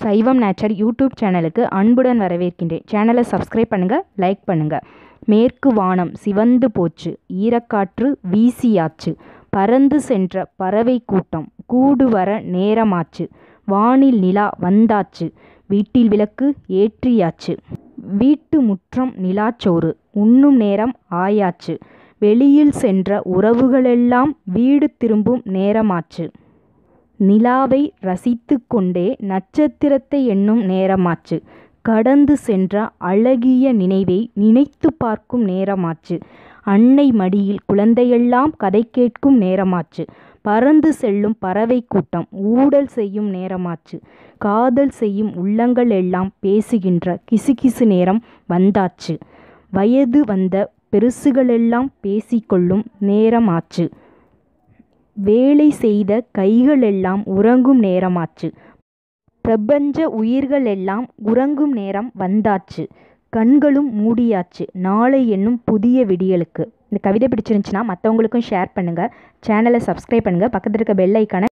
சைவம் nature YouTube சேனலுக்கு அன்புடன் வரவேற்கின்றேன் சேனலை சப்ஸ்கிரைப் பண்ணுங்கள் லைக் பண்ணுங்கள் மேற்கு வானம் சிவந்து போச்சு ஈரக்காற்று வீசியாச்சு பறந்து சென்ற பறவை கூட்டம் கூடு வர நேரமாச்சு வானில் நிலா வந்தாச்சு வீட்டில் விளக்கு ஏற்றியாச்சு வீட்டு முற்றம் நிலாச்சோறு உண்ணும் நேரம் ஆயாச்சு வெளியில் சென்ற உறவுகளெல்லாம் வீடு திரும்பும் நேரமாச்சு நிலாவை ரசித்து கொண்டே நட்சத்திரத்தை எண்ணும் நேரமாச்சு கடந்து சென்ற அழகிய நினைவை நினைத்து பார்க்கும் நேரமாச்சு அன்னை மடியில் குழந்தையெல்லாம் கதை கேட்கும் நேரமாச்சு பறந்து செல்லும் பறவை கூட்டம் ஊடல் செய்யும் நேரமாச்சு காதல் செய்யும் உள்ளங்கள் எல்லாம் பேசுகின்ற கிசுகிசு நேரம் வந்தாச்சு வயது வந்த பெருசுகளெல்லாம் பேசிக்கொள்ளும் நேரமாச்சு வேலை செய்த கைகளெல்லாம் உறங்கும் நேரமாச்சு பிரபஞ்ச உயிர்களெல்லாம் உறங்கும் நேரம் வந்தாச்சு கண்களும் மூடியாச்சு நாளை என்னும் புதிய விடியலுக்கு இந்த கவிதை பிடிச்சிருந்துச்சுன்னா மற்றவங்களுக்கும் ஷேர் பண்ணுங்கள் சேனலை சப்ஸ்கிரைப் பண்ணுங்கள் பக்கத்தில் இருக்க பெல் ஐக்கானை